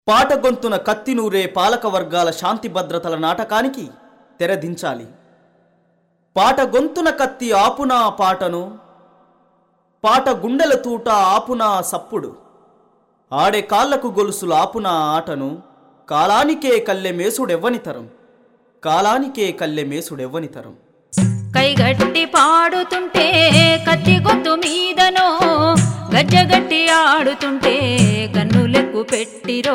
పాటగొంతున కత్తినూరే పాలక వర్గాల శాంతి భద్రతల నాటకానికి తెరదించాలి పాటగొంతున కత్తి ఆపునా పాటను పాట గుండెల తూట ఆపునా సప్పుడు ఆడే కాళ్లకు గొలుసులు ఆపునా ఆటను కాలానికే కల్లె మేసుడెవ్వనితరం కాలానికే కల్లె మేసుడెవ్వనితరం కైగట్టి పాడుతుంటే కత్తి గొంతు మీదనో గజ్జగట్టి ఆడుతుంటే కన్నులెక్కు పెట్టిరో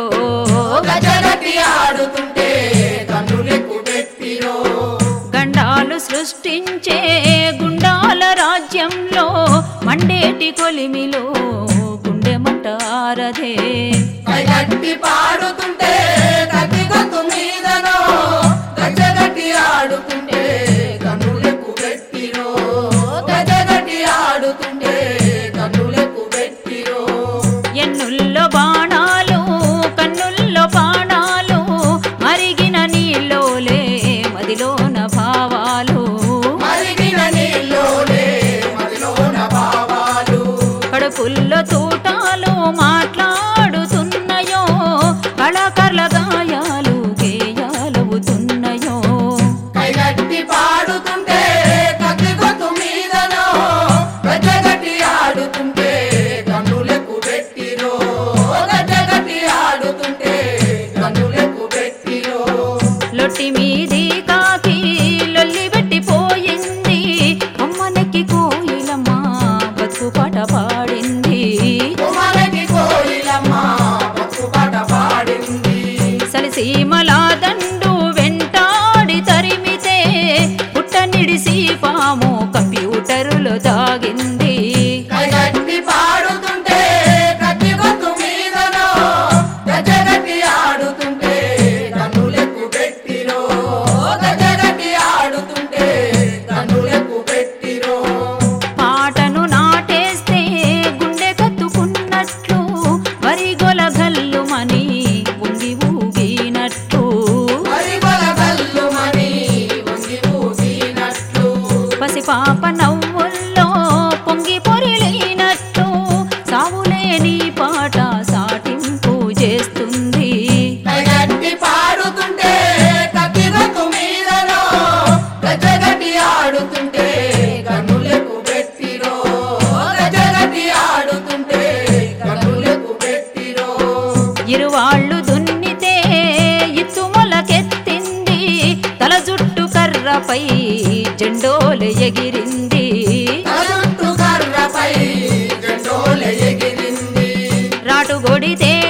గజగటి ఆడుతుంటే కన్నులెక్కు పెట్టిరో గండాలు సృష్టించే గుండాల రాజ్యంలో మండేటి కొలిమిలో గుండె మంట ఆరదే కైగట్టి పాడుతుంటే కత్తి గొంతు మీదనో గజగటి ఆడుతుంటే కన్నులెక్కు పెట్టిరో గజగటి ఆడుతుంటే కన్నులెక్కు పెట్టిరో ఎన్నుల్లో బాణాలు కన్నుల్లో బాణాలు మరిగిన నీలోలే మదిలోన భావాలు మరిగిన నీళ్ళోలే మదిలోన భావాలు కడుపుల్లో తూటాలు మాట్లాడుతున్నాయో కళాకర్ల గాయాలు గేయాలవుతున్నాయో కైగట్టి పాడుతుంటే కత్తి గొంతు మీదనో గజగటి ఆడుతుంటే కన్నులకు పెట్టిరో గజగటి ఆడుతుంటే కన్నులకు పెట్టిరో లొట్టి మీది కాకి లొల్లి పెట్టిపోయింది అమ్మనెక్కి కోయిలమ్మ బతుకు పాట పాడింది కుమారకి కోయిలమ్మ బతుకు పాట పాడింది సలిసీమల దండు వెంటాడి తరిమితే పుట్ట నిడిసి పాము కంప్యూటరులో దాగింది కైగట్టి పాడుతుంటే కత్తి గొంతు మీదనో గజగటి ఆడుతుంటే కన్నులకు పెట్టిరో గజగటి ఆడుతుంటే కన్నులకు పెట్టిరో పాటను నాటేస్తే గుండె కత్తుకున్నట్లు వరి గొలగల్లు మని ఉంగి ఊగినట్లు మరి బలగల్లుమని వంగి ఊగినట్లు పసిపాప నవ్వుల్లో పొంగి పొరిలినట్లు సావులేని పాట సాటింపు చేస్తుంది కైగట్టి పాడుతుంటే కత్తి గొంతు మీదనో గజగటి ఆడుతుంటే కన్నులకు పెట్టిరో గజగటి ఆడుతుంటే కన్నులకు పెట్టిరో ఇరువాళ్ళు దున్నితే ఇత్తు మొలకెత్తింది తల జుట్టు కర్రపై జెండోలు ఎగిరింది తల జుట్టు కర్రపై జెండోల ఎగిరింది రాటు కొడితే